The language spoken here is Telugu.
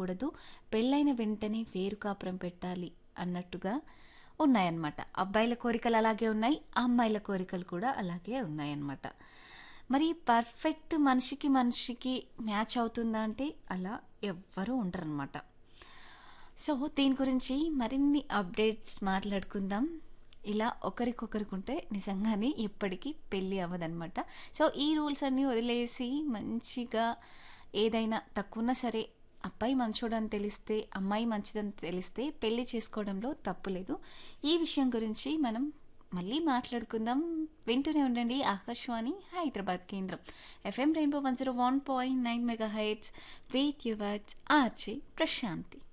ఉండకూడదు పెళ్ళైన వెంటనే వేరు కాపురం పెట్టాలి అన్నట్టుగా ఉన్నాయన్నమాట అబ్బాయిల కోరికలు అలాగే ఉన్నాయి అమ్మాయిల కోరికలు కూడా అలాగే ఉన్నాయన్నమాట మరి పర్ఫెక్ట్ మనిషికి మనిషికి మ్యాచ్ అవుతుందా అంటే అలా ఎవ్వరూ ఉండరన్నమాట సో దీని గురించి మరిన్ని అప్డేట్స్ మాట్లాడుకుందాం ఇలా ఒకరికొకరికుంటే నిజంగానే ఎప్పటికీ పెళ్ళి అవ్వదన్నమాట సో ఈ రూల్స్ అన్నీ వదిలేసి మంచిగా ఏదైనా తక్కువన్నా సరే అబ్బాయి మంచోడని తెలిస్తే అమ్మాయి మంచిదని తెలిస్తే పెళ్లి చేసుకోవడంలో తప్పు లేదు ఈ విషయం గురించి మనం మళ్ళీ మాట్లాడుకుందాం వింటూనే ఉండండి ఆకాశవాణి హైదరాబాద్ కేంద్రం FM rainbow one zero one point nine mega heights with yours RJ Prashanti